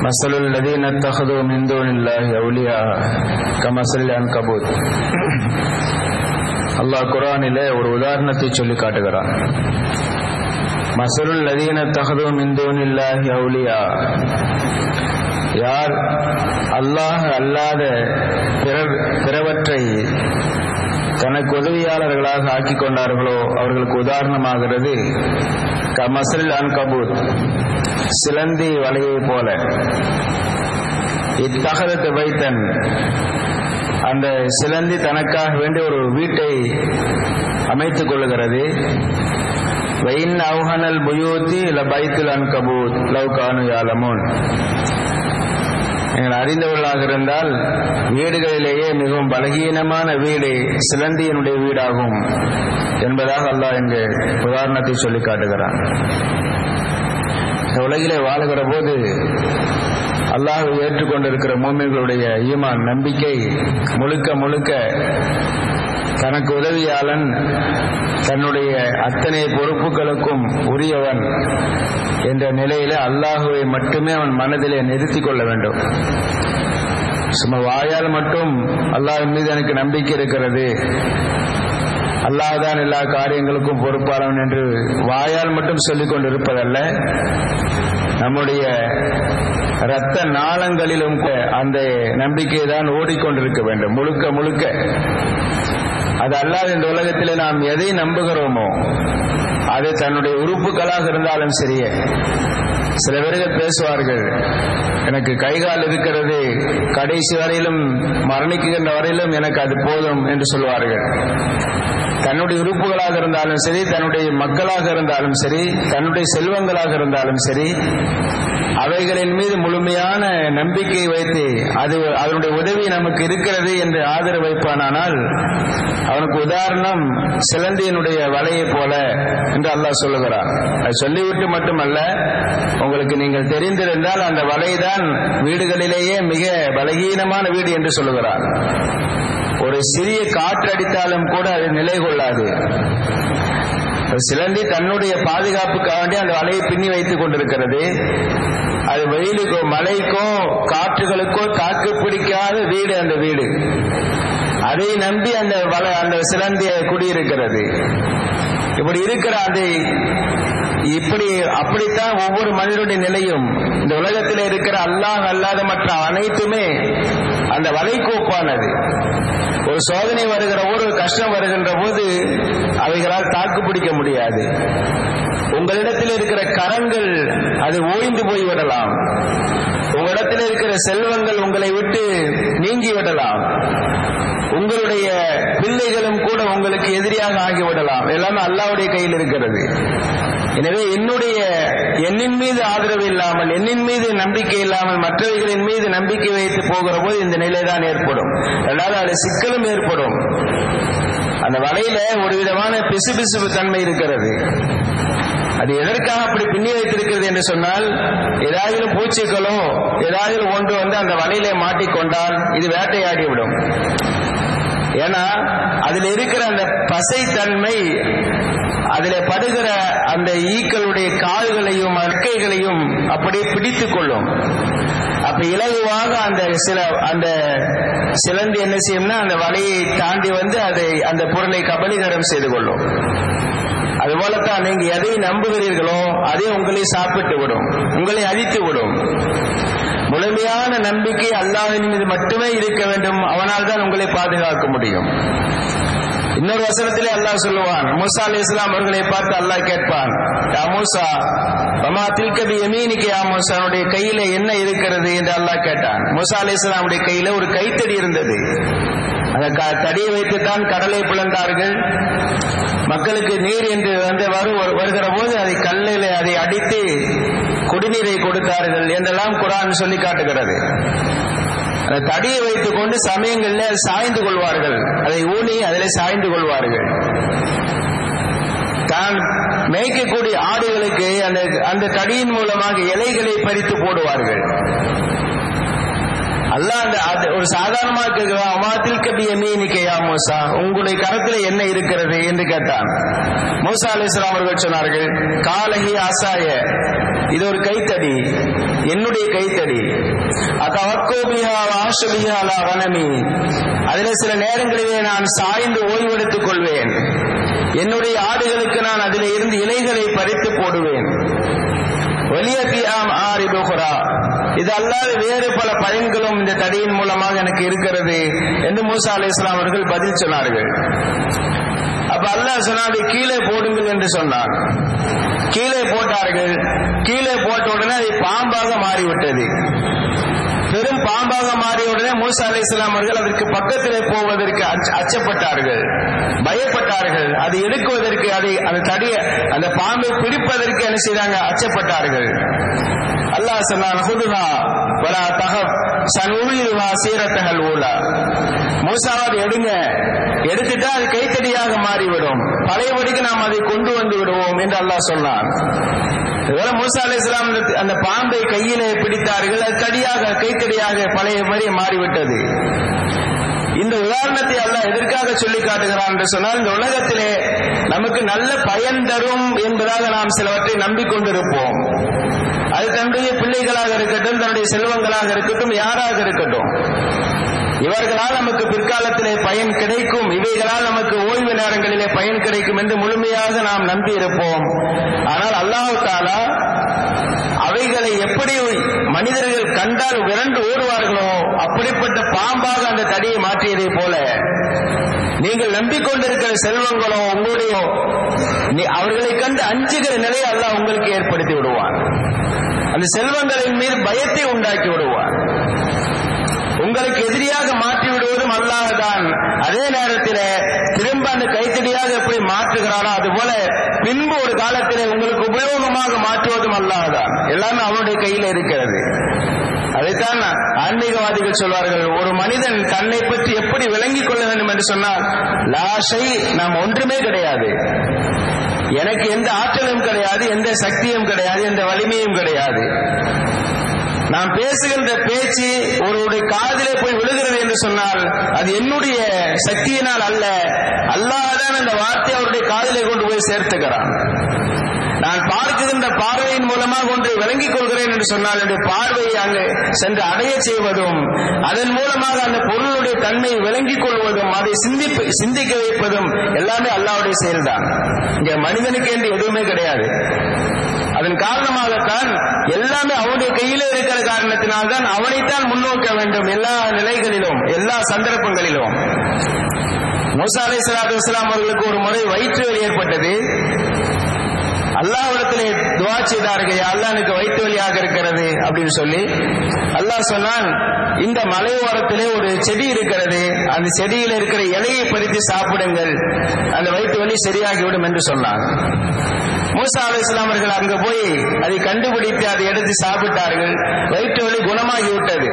مثل الذين اتخذوا من دون الله أولياء كمثل العنكبوت அல்லாஹ் குரானிலே ஒரு உதாரணத்தை சொல்லி காட்டுகிறான் மசலுல் லதீன தகது மிந்தூனில்லாஹி அவுலியா யார் அல்லாஹ் அல்லாத பிறர் பிறவற்றை தனக்கு உதவியாளர்களாக ஆக்கிக் கொண்டார்களோ அவர்களுக்கு உதாரணமாகிறது கமசல் அன்கபூத் சிலந்தி வலையை போல இத்தகதத்து வைத்தன் அந்த சிலந்தி தனக்காக வேண்டிய ஒரு வீட்டை அமைத்துக் கொள்ளுகிறது வெயின் அவுஹனல் புயூத்தி ல பைத்துல் அன்கபூத் லவ் கானு யாலமோன் நீங்கள் அறிந்தவர்களாக இருந்தால் வீடுகளிலேயே மிகவும் பலகீனமான வீடு சிலந்தியினுடைய வீடாகும் என்பதாக அல்லாஹ் இங்கு உதாரணத்தை சொல்லி காட்டுகிறான் இந்த உலகிலே வாழுகிற போது அல்லாஹ் ஏற்றுக்கொண்டிருக்கிற மூமிகளுடைய ஈமான் நம்பிக்கை முழுக்க முழுக்க தனக்கு உதவியாளன் தன்னுடைய அத்தனை பொறுப்புகளுக்கும் உரியவன் என்ற நிலையில அல்லாஹுவை மட்டுமே அவன் மனதிலே நிறுத்தி கொள்ள வேண்டும் சும்மா வாயால் மட்டும் அல்லாஹின் மீது எனக்கு நம்பிக்கை இருக்கிறது அல்லாஹ் தான் எல்லா காரியங்களுக்கும் பொறுப்பாளவன் என்று வாயால் மட்டும் சொல்லிக் கொண்டிருப்பதல்ல நம்முடைய இரத்த நாளங்களிலும் அந்த நம்பிக்கை தான் ஓடிக்கொண்டிருக்க வேண்டும் முழுக்க முழுக்க அது அல்லாத இந்த உலகத்தில் நாம் எதை நம்புகிறோமோ அது தன்னுடைய உறுப்புகளாக இருந்தாலும் சரியே சில பேர்கள் பேசுவார்கள் எனக்கு கைகால் இருக்கிறது கடைசி வரையிலும் மரணிக்குகின்ற வரையிலும் எனக்கு அது போதும் என்று சொல்வார்கள் தன்னுடைய உறுப்புகளாக இருந்தாலும் சரி தன்னுடைய மக்களாக இருந்தாலும் சரி தன்னுடைய செல்வங்களாக இருந்தாலும் சரி அவைகளின் மீது முழுமையான நம்பிக்கை வைத்து அது அதனுடைய உதவி நமக்கு இருக்கிறது என்று ஆதரவு வைப்பானால் அவனுக்கு உதாரணம் சிலந்தியினுடைய வலையை போல என்று அல்லாஹ் சொல்லுகிறார் அது சொல்லிவிட்டு மட்டுமல்ல உங்களுக்கு நீங்கள் தெரிந்திருந்தால் அந்த வலைதான் வீடுகளிலேயே மிக பலகீனமான வீடு என்று சொல்லுகிறார் ஒரு சிறிய காற்றடித்தாலும் கூட அது நிலை கொள்ளாது சிலந்தி தன்னுடைய பாதுகாப்புக்காக வேண்டி அந்த வலையை பின்னி வைத்துக் கொண்டிருக்கிறது அது வெயிலுக்கோ மழைக்கோ காற்றுகளுக்கோ தாக்கு பிடிக்காத வீடு அந்த வீடு அதை நம்பி அந்த வலை அந்த சிலந்திய குடியிருக்கிறது இப்படி இருக்கிற அது இப்படி அப்படித்தான் ஒவ்வொரு மனிதனுடைய நிலையும் இந்த உலகத்தில் இருக்கிற அல்லாஹ் அல்லாத மற்ற அனைத்துமே அந்த வலைக்கு ஒப்பானது ஒரு சோதனை வருகிற ஒரு கஷ்டம் வருகின்ற போது அவைகளால் தாக்கு பிடிக்க முடியாது உங்களிடத்தில் இருக்கிற கரங்கள் அது ஓய்ந்து போய்விடலாம் உங்களிடத்தில் இருக்கிற செல்வங்கள் உங்களை விட்டு நீங்கி விடலாம் உங்களுடைய பிள்ளைகளும் கூட உங்களுக்கு எதிரியாக ஆகிவிடலாம் எல்லாமே அல்லாவுடைய கையில் இருக்கிறது எனவே என்னுடைய என்னின் மீது ஆதரவு இல்லாமல் என்னின் மீது நம்பிக்கை இல்லாமல் மற்றவர்களின் மீது நம்பிக்கை வைத்து போகிற போது இந்த நிலை தான் ஏற்படும் ரெண்டாவது அது சிக்கலும் ஏற்படும் அந்த வலையில ஒரு விதமான பிசுபிசுப்பு தன்மை இருக்கிறது அது எதற்காக அப்படி பின்னி வைத்திருக்கிறது என்று சொன்னால் ஏதாவது பூச்சிகளோ ஏதாவது ஒன்று வந்து அந்த வலையில மாட்டிக்கொண்டால் இது வேட்டையாடி விடும் ஏன்னா அதில் இருக்கிற அந்த பசைத்தன்மை அதில் படுகிற அந்த ஈக்களுடைய கால்களையும் அற்கைகளையும் அப்படியே பிடித்துக் கொள்ளும் அப்ப இலகுவாக அந்த சில அந்த சிலந்து என்ன செய்யும்னா அந்த வலையை தாண்டி வந்து அதை அந்த பொருளை கபலீகரம் செய்து கொள்ளும் அதுபோலத்தான் நீங்க எதை நம்புகிறீர்களோ அதே உங்களை சாப்பிட்டு விடும் உங்களை அழித்து விடும் முழுமையான நம்பிக்கை அல்லாஹின் மீது மட்டுமே இருக்க வேண்டும் அவனால் தான் உங்களை பாதுகாக்க முடியும் இன்னொரு வசனத்திலே அல்லாஹ் சொல்லுவான் மூசா அலி இஸ்லாம் அவர்களை பார்த்து அல்லாஹ் கேட்பான் யா மூசா பமா தில்கபி எமீனிக்கு யா மூசானுடைய கையில என்ன இருக்கிறது என்று அல்லாஹ் கேட்டான் மூசா அலி இஸ்லாமுடைய கையில ஒரு கைத்தடி இருந்தது அந்த தடியை வைத்துத்தான் கடலை பிளந்தார்கள் மக்களுக்கு நீர் என்று வந்து வரும் வருகிற போது அதை கல்லில் அதை அடித்து குடிநீரை கொடுத்தார்கள் என்றெல்லாம் குரான் சொல்லி காட்டுகிறது அந்த தடியை வைத்துக் கொண்டு சமயங்களில் சாய்ந்து கொள்வார்கள் அதை ஊனி அதில் சாய்ந்து கொள்வார்கள் தான் மேய்க்கக்கூடிய ஆடுகளுக்கு அந்த அந்த தடியின் மூலமாக இலைகளை பறித்து போடுவார்கள் அல்லாஹ் அந்த அது ஒரு சாதாரணமாக கேட்கிறான் அமாத்தில் கபி யமீனிக்கையா மூசா உங்களுடைய கரத்துல என்ன இருக்கிறது என்று கேட்டான் மூசா அலிஸ்லாம் அவர்கள் சொன்னார்கள் காலஹி ஆசாய இது ஒரு கைத்தடி என்னுடைய கைத்தடி அதவக்கோபியா வாஷபியா அலா வனமி அதில் சில நேரங்களிலே நான் சாய்ந்து ஓய்வெடுத்துக் கொள்வேன் என்னுடைய ஆடுகளுக்கு நான் அதில் இருந்து இலைகளை பறித்து போடுவேன் வலியத்தியாம் ஆரிபுகுரா இது அல்லாத வேறு பல பயன்களும் இந்த தடியின் மூலமாக எனக்கு இருக்கிறது என்று மூசா அலி இஸ்லாம் அவர்கள் பதில் சொன்னார்கள் அப்ப அல்லாஹ் சொன்னாது கீழே போடுங்கள் என்று சொன்னான் கீழே போட்டார்கள் கீழே போட்ட உடனே அது பாம்பாக மாறிவிட்டது பெரும் பாம்பாக மாறிய உடனே மூசா அலி இஸ்லாம் அவர்கள் அதற்கு பக்கத்திலே போவதற்கு அச்ச- அச்சப்பட்டார்கள் பயப்பட்டார்கள் அதை எடுக்குவதற்கு அதை அந்த தடிய அந்த பாம்பை பிடிப்பதற்கு என்ன செய்றாங்க அச்சப்பட்டார்கள் அல்லாஹ் சொன்னான் ஹுதுஹா வலா தகப் சன்உயிலுஹா சீரத்தஹல் ஊலா மூசாவாது எடுங்க எடுத்துட்டா அது கைத்தடியாக மாறிவிடும் பழையபடிக்கு நாம் அதை கொண்டு வந்து விடுவோம் என்று அல்லாஹ் சொன்னான் இதுவரை மூசா அலி இஸ்லாம் அந்த பாம்பை கையிலே பிடித்தார்கள் அது தடியாக கைத்தடியாக பழைய மாதிரி மாறிவிட்டது இந்த உதாரணத்தை அல்லாஹ் எதற்காக சொல்லி காட்டுகிறான் என்று சொன்னால் இந்த உலகத்திலே நமக்கு நல்ல பயன் தரும் என்பதாக நாம் சிலவற்றை நம்பிக்கொண்டிருப்போம் அது தன்னுடைய பிள்ளைகளாக இருக்கட்டும் தன்னுடைய செல்வங்களாக இருக்கட்டும் யாராக இருக்கட்டும் இவர்களால் நமக்கு பிற்காலத்திலே பயன் கிடைக்கும் இவைகளால் நமக்கு ஓய்வு நேரங்களிலே பயன் கிடைக்கும் என்று முழுமையாக நாம் நம்பி இருப்போம் ஆனால் அல்லாஹு தாலா அவைகளை எப்படி மனிதர்கள் கண்டால் விரண்டு ஓடுவார்களோ அப்படிப்பட்ட பாம்பாக அந்த தடியை மாற்றியதை போல நீங்கள் நம்பிக்கொண்டிருக்கிற செல்வங்களோ உங்களுடைய நீ- அவர்களை கண்டு அஞ்சுகிற நிலையை அல்லாஹ் உங்களுக்கு ஏற்படுத்தி விடுவான் அந்த செல்வங்களின் மீது பயத்தை உண்டாக்கி விடுவான் உங்களுக்கு எதிரியாக மாற்றி விடுவதும் அல்லாஹ்தான் அதே நேரத்தில் திரும்ப அந்த கைத்தடியாக எப்படி மாற்றுகிறானோ அதுபோல பின்பு ஒரு காலத்திலே உங்களுக்கு உபயோகமாக மாற்றுவதும் அல்லாஹ்தான் எல்லாமே அவனுடைய கையில் இருக்கிறது அதைத்தான் ஆன்மீகவாதிகள் சொல்வார்கள் ஒரு மனிதன் தன்னை பற்றி எப்படி விளங்கிக் கொள்ள வேண்டும் என்று சொன்னால் லாஷை நாம் ஒன்றுமே கிடையாது எனக்கு எந்த ஆற்றலும் கிடையாது எந்த சக்தியும் கிடையாது எந்த வலிமையும் கிடையாது நாம் பேசுகின்ற பேச்சு ஒருவருடைய காதிலே போய் விழுகிறது என்று சொன்னால் அது என்னுடைய சக்தியினால் அல்ல அல்லாஹ்தான் அந்த வார்த்தை அவருடைய காதிலே கொண்டு போய் சேர்த்துக்கிறான் நான் பார்க்கின்ற பார்வையின் மூலமாக ஒன்றை விளங்கிக் கொள்கிறேன் என்று சொன்னால் என்னுடைய பார்வையை அங்கு சென்று அடைய செய்வதும் அதன் மூலமாக அந்த பொருளுடைய தன்மையை விளங்கிக் கொள்வதும் அதை சிந்திப்பு சிந்திக்க வைப்பதும் எல்லாமே அல்லாஹ்வுடைய செயல்தான் இங்க மனிதனுக்கு என்று எதுவுமே கிடையாது அதன் காரணமாகத்தான் எல்லாமே அவனுடைய கையிலே இருக்கிற காரணத்தினால்தான் அவனைத்தான் முன்னோக்க வேண்டும் எல்லா நிலைகளிலும் எல்லா சந்தர்ப்பங்களிலும் மூசா அலை சலாத்து வஸ்லாம் அவர்களுக்கு ஒரு முறை வயிற்று வலி ஏற்பட்டது அல்லாஹ்விடத்திலே துவா செய்தார்கள் "யா அல்லாஹ் எனக்கு வயிற்று வலியாக இருக்கிறது அப்படின்னு சொல்லி அல்லாஹ் சொன்னான் இந்த மலை ஓரத்திலே ஒரு செடி இருக்கிறது அந்த செடியில் இருக்கிற இலையை பறித்து சாப்பிடுங்கள் அந்த வயிற்று வலி சரியாகிவிடும் என்று சொன்னான் மூசா அலை அவர்கள் அங்க போய் அதை கண்டுபிடித்து அதை எடுத்து சாப்பிட்டார்கள் வயிற்று வலி குணமாகி விட்டது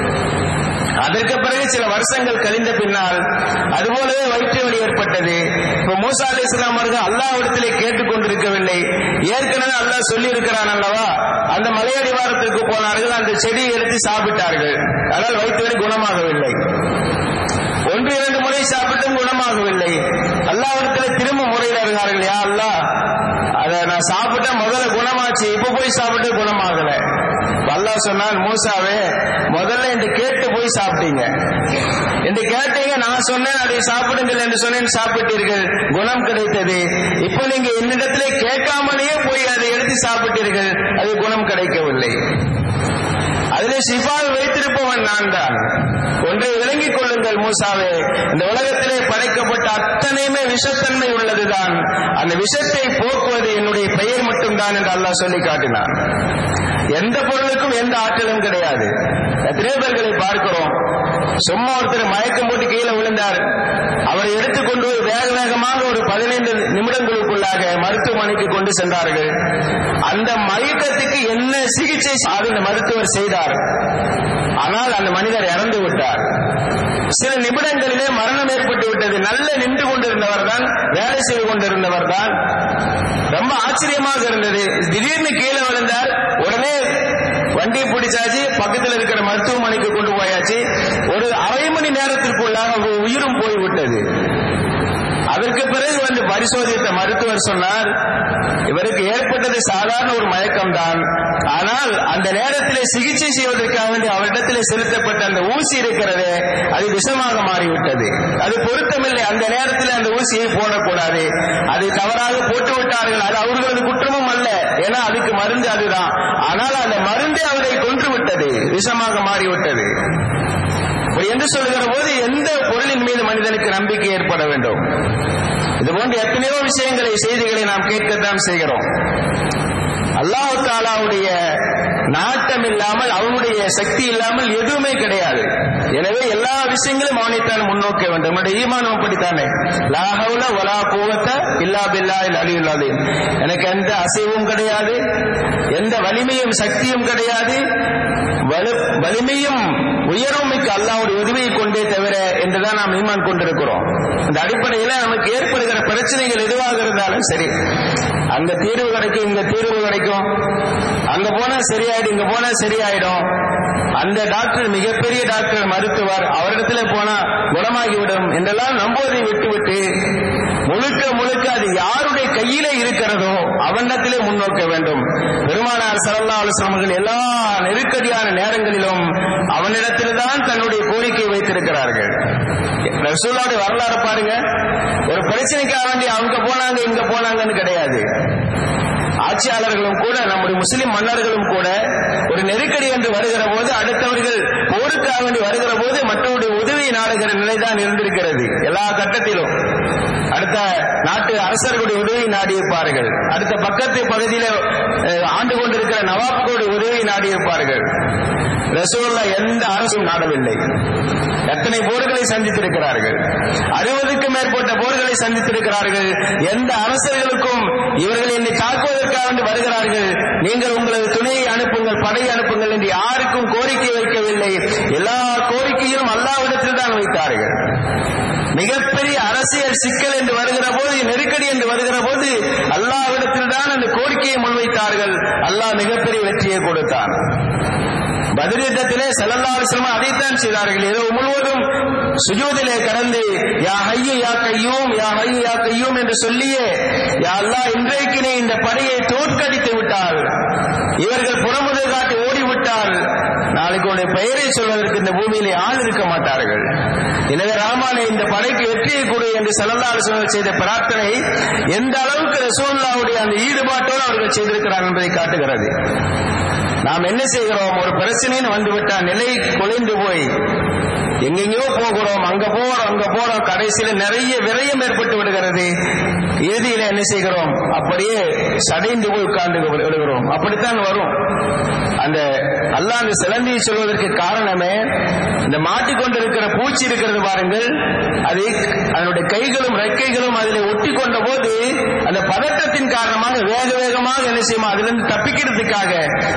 அதற்கு பிறகு சில வருஷங்கள் கழிந்த பின்னால் அதுபோலவே வயிற்று வலி ஏற்பட்டது இப்ப மூசா அலி இஸ்லாம் அவர்கள் அல்லாஹ்விடத்திலே கேட்டுக் கொண்டிருக்கவில்லை ஏற்கனவே அல்லாஹ் சொல்லி இருக்கிறான் அல்லவா அந்த மலையடிவாரத்திற்கு போனார்கள் அந்த செடியை எடுத்து சாப்பிட்டார்கள் ஆனால் வயிற்று வலி குணமாகவில்லை ஒன்று இரண்டு முறை சாப்பிட்டும் குணமாகவில்லை அல்லாஹ்விடத்தில் திரும்ப முறையிடுகிறார்கள் யா அல்லாஹ் அதை நான் சாப்பிட்டேன் முதல்ல குணமாச்சு இப்ப போய் சாப்பிட்டு குணமாகல இப்ப அல்லாஹ் சொன்னான் மூசாவே முதல்ல என்று கேட்டு போய் சாப்பிட்டீங்க என்று கேட்டீங்க நான் சொன்னேன் அதை சாப்பிடுங்கள் என்று சொன்னேன் சாப்பிட்டீர்கள் குணம் கிடைத்தது இப்போ நீங்க என்னிடத்திலே கேட்காமலேயே போய் அதை எடுத்து சாப்பிட்டீர்கள் அது குணம் கிடைக்கவில்லை அதிலே சிஃபாவை வைத்திருப்பவன் நான் தான் ஒன்றை விளங்கிக் கொள்ளுங்கள் மூசாவே இந்த உலகத்திலே படைக்கப்பட்ட அத்தனையுமே விஷத்தன்மை உள்ளதுதான் அந்த விஷத்தை போக்குவது என்னுடைய பெயர் மட்டும்தான் என்று அல்லாஹ் சொல்லி காட்டினான் எந்த பொருளுக்கும் எந்த ஆற்றலும் கிடையாது எத்தனையோ பேர்களை பார்க்கிறோம் சும்மா ஒருத்தர் மயக்கம் போட்டு கீழே விழுந்தார் அவரை எடுத்துக்கொண்டு போய் வேக வேகமாக ஒரு பதினைந்து நிமிடங்களுக்குள்ளாக மருத்துவமனைக்கு கொண்டு சென்றார்கள் அந்த மயக்கத்துக்கு என்ன சிகிச்சை அந்த மருத்துவர் செய்தார் ஆனால் அந்த மனிதர் இறந்து விட்டார் சில நிமிடங்களிலே மரணம் ஏற்பட்டு விட்டது நல்ல நின்று கொண்டிருந்தவர் தான் வேலை செய்து கொண்டிருந்தவர் தான் ரொம்ப ஆச்சரியமாக இருந்தது திடீர்னு கீழே விழுந்தார் உடனே வண்டியை பிடிச்சாச்சு பக்கத்தில் இருக்கிற மருத்துவமனைக்கு கொண்டு போயாச்சு பரிசோதித்த மருத்துவர் சொன்னார் இவருக்கு ஏற்பட்டது சாதாரண ஒரு மயக்கம் தான் ஆனால் அந்த நேரத்திலே சிகிச்சை செய்வதற்காக வேண்டி அவரிடத்திலே செலுத்தப்பட்ட அந்த ஊசி இருக்கிறது அது விஷமாக மாறிவிட்டது அது பொருத்தமில்லை அந்த நேரத்தில் அந்த ஊசியை போடக்கூடாது அதை தவறாக போட்டு விட்டார்கள் அது அவர்களது குற்றமும் அல்ல ஏன்னா அதுக்கு மருந்து அதுதான் ஆனால் அந்த மருந்தே அவரை கொன்று விட்டது விஷமாக மாறிவிட்டது இப்படி என்று சொல்லுகிற போது எந்த பொருளின் மீது மனிதனுக்கு நம்பிக்கை ஏற்பட வேண்டும் இது போன்ற எத்தனையோ விஷயங்களை செய்திகளை நாம் கேட்கத்தான் செய்கிறோம் அல்லாஹு தாலாவுடைய நாட்டம் இல்லாமல் அவனுடைய சக்தி இல்லாமல் எதுவுமே கிடையாது எனவே எல்லா விஷயங்களும் அவனைத்தான் முன்னோக்க வேண்டும் நம்முடைய ஈமானம் அப்படித்தானே லாஹவுல வலா கூவத்த இல்லா பில்லா அலியுல்லாது எனக்கு எந்த அசைவும் கிடையாது எந்த வலிமையும் சக்தியும் கிடையாது வலிமையும் உயர்வும் மிக்க அல்லாவுடைய உதவியை கொண்டே தவிர என்றுதான் நாம் ஈமான் கொண்டிருக்கிறோம் இந்த அடிப்படையில் நமக்கு ஏற்படுகிற பிரச்சனைகள் எதுவாக இருந்தாலும் சரி அங்க தீர்வு கிடைக்கும் இங்க தீர்வு கிடைக்கும் அங்க போனா சரியாயிடும் இங்க போனா சரியாயிடும் அந்த டாக்டர் மிகப்பெரிய டாக்டர் மருத்துவர் அவரிடத்துல போனா குணமாகிவிடும் என்றெல்லாம் நம்புவதை விட்டுவிட்டு முழுக்க முழுக்க அது யாருடைய கையில இருக்கிறதோ அவனிடத்திலே முன்னோக்க வேண்டும் பெருமானார் சரல்லா அலுவலர்கள் எல்லா நெருக்கடியான நேரங்களிலும் அவனிடத்தில்தான் தன்னுடைய கோரிக்கை வைத்திருக்கிறார்கள் ரசூலாவுடைய வரலாறு பாருங்க ஒரு பிரச்சனைக்காக வேண்டி அவங்க போனாங்க இங்க போனாங்கன்னு கிடையாது ஆட்சியாளர்களும் கூட நம்முடைய முஸ்லிம் மன்னர்களும் கூட ஒரு நெருக்கடி என்று வருகிற போது அடுத்தவர்கள் போருக்காக வேண்டி வருகிற போது மற்றவருடைய உதவியை நாடுகிற நிலைதான் இருந்திருக்கிறது எல்லா கட்டத்திலும் அடுத்த நாட்டு அரசர்களுடைய உதவி நாடியிருப்பார்கள் அடுத்த பக்கத்து பகுதியில ஆண்டு கொண்டிருக்கிற நவாப்புகளுடைய உதவி நாடியிருப்பார்கள் ரசூல்லா எந்த அரசும் நாடவில்லை எத்தனை போர்களை சந்தித்திருக்கிறார்கள் அறுபதுக்கும் மேற்பட்ட போர்களை சந்தித்திருக்கிறார்கள் எந்த அரசர்களுக்கும் இவர்கள் என்னை தாக்குவதற்காக வேண்டி வருகிறார்கள் நீங்கள் உங்களது துணையை அனுப்புங்கள் படை அனுப்புங்கள் என்று யாருக்கும் கோரிக்கை வைக்கவில்லை எல்லா கோரிக்கையும் அல்லாவிடத்தில் தான் வைத்தார்கள் மிகப்பெரிய அரசியல் சிக்கல் என்று வருகிற போது நெருக்கடி என்று வருகிற போது அல்லாவிடத்தில் தான் அந்த கோரிக்கையை முன்வைத்தார்கள் அல்லாஹ் மிகப்பெரிய வெற்றியை கொடுத்தான் பதிரீட்டத்திலே செல்லல்லாசலம் அதைத்தான் செய்தார்கள் இரவு முழுவதும் சுஜூதிலே கடந்து யா ஹையு யா கையூம் யா ஹையு யா கையூம் என்று சொல்லியே யா அல்லா இன்றைக்கினே இந்த படையை தோற்கடித்து விட்டால் இவர்கள் புறமுதல் காட்டி ஓடிவிட்டால் நாளைக்கு உடைய பெயரை சொல்வதற்கு இந்த பூமியிலே ஆள் இருக்க மாட்டார்கள் எனவே ராமானே இந்த படைக்கு வெற்றியை கொடு என்று செல்லல்லாசலம் செய்த பிரார்த்தனை எந்த அளவுக்கு ரசூல்லாவுடைய அந்த ஈடுபாட்டோடு அவர்கள் செய்திருக்கிறார்கள் என்பதை காட்டுகிறது நாம் என்ன செய்கிறோம் ஒரு பிரச்சனைன்னு வந்துவிட்டால் நிலை குலைந்து போய் எங்கெங்கயோ போகிறோம் அங்க போறோம் அங்க போறோம் கடைசியில நிறைய விரயம் ஏற்பட்டு விடுகிறது இறுதியில என்ன செய்கிறோம் அப்படியே சடைந்து போய் உட்கார்ந்து விடுகிறோம் அப்படித்தான் வரும் அந்த அல்லா அந்த சிலந்தியை சொல்வதற்கு காரணமே இந்த மாட்டிக்கொண்டிருக்கிற பூச்சி இருக்கிறது பாருங்கள் அது அதனுடைய கைகளும் ரெக்கைகளும் அதில் ஒட்டி கொண்ட போது அந்த பதட்டத்தின் காரணமாக வேக வேகமாக என்ன செய்யுமா அதிலிருந்து தப்பிக்கிறதுக்காக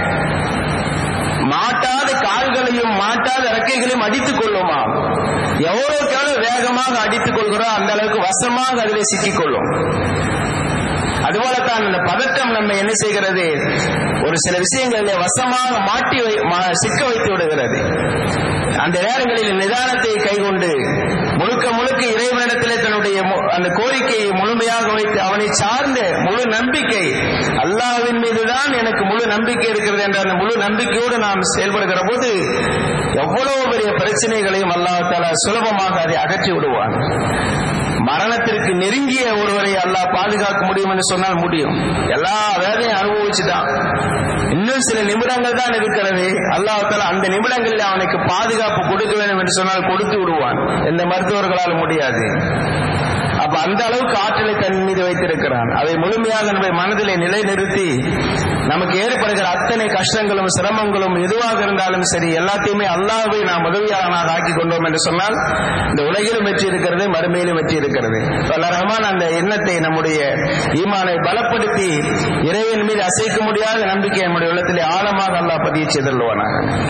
மாட்டாத கால்களையும் மாட்டாத இறக்கைகளையும் அடித்துக் கொள்ளுமா எவ்வளவுக்கு எவ்வளவு வேகமாக அடித்துக் கொள்கிறோம் அந்த அளவுக்கு வசமாக அதில் சிக்கிக் கொள்ளும் அதுபோலத்தான் அந்த பதட்டம் நம்ம என்ன செய்கிறது ஒரு சில விஷயங்களில் வசமாக மாட்டி சிக்க வைத்து விடுகிறது அந்த நேரங்களில் நிதானத்தை கைகொண்டு முழுக்க முழுக்க இறைவனிடத்திலே தன்னுடைய அந்த கோரிக்கையை முழுமையாக வைத்து அவனை சார்ந்த முழு நம்பிக்கை அல்லாவின் மீதுதான் எனக்கு முழு நம்பிக்கை இருக்கிறது என்ற அந்த முழு நம்பிக்கையோடு நாம் செயல்படுகிற போது எவ்வளவு பெரிய பிரச்சனைகளையும் அல்லாஹால சுலபமாக அதை அகற்றி விடுவான் மரணத்திற்கு நெருங்கிய ஒருவரை அல்லாஹ் பாதுகாக்க முடியும் என்று சொன்னால் முடியும் எல்லா வேதையும் அனுபவிச்சுட்டான் இன்னும் சில நிமிடங்கள் தான் இருக்கிறது அல்லாஹால அந்த நிமிடங்களில் அவனுக்கு பாதுகாப்பு கொடுக்க வேண்டும் என்று சொன்னால் கொடுத்து விடுவான் எந்த மருத்துவர்களால் முடியாது அப்ப அந்த அளவுக்கு ஆற்றலை தன் மீது வைத்திருக்கிறான் அதை முழுமையாக நம்முடைய மனதிலே நிலைநிறுத்தி நமக்கு ஏற்படுகிற அத்தனை கஷ்டங்களும் சிரமங்களும் எதுவாக இருந்தாலும் சரி எல்லாத்தையுமே அல்லாவை நாம் உதவியாளனாக ஆக்கி கொண்டோம் என்று சொன்னால் இந்த உலகிலும் வெற்றி இருக்கிறது மறுமையிலும் வெற்றி இருக்கிறது ரஹ்மான் அந்த எண்ணத்தை நம்முடைய ஈமானை பலப்படுத்தி இறைவன் மீது அசைக்க முடியாத நம்பிக்கை நம்முடைய உள்ளத்திலே ஆழமாக அல்லாஹ் பதிய செய்தல்வானாக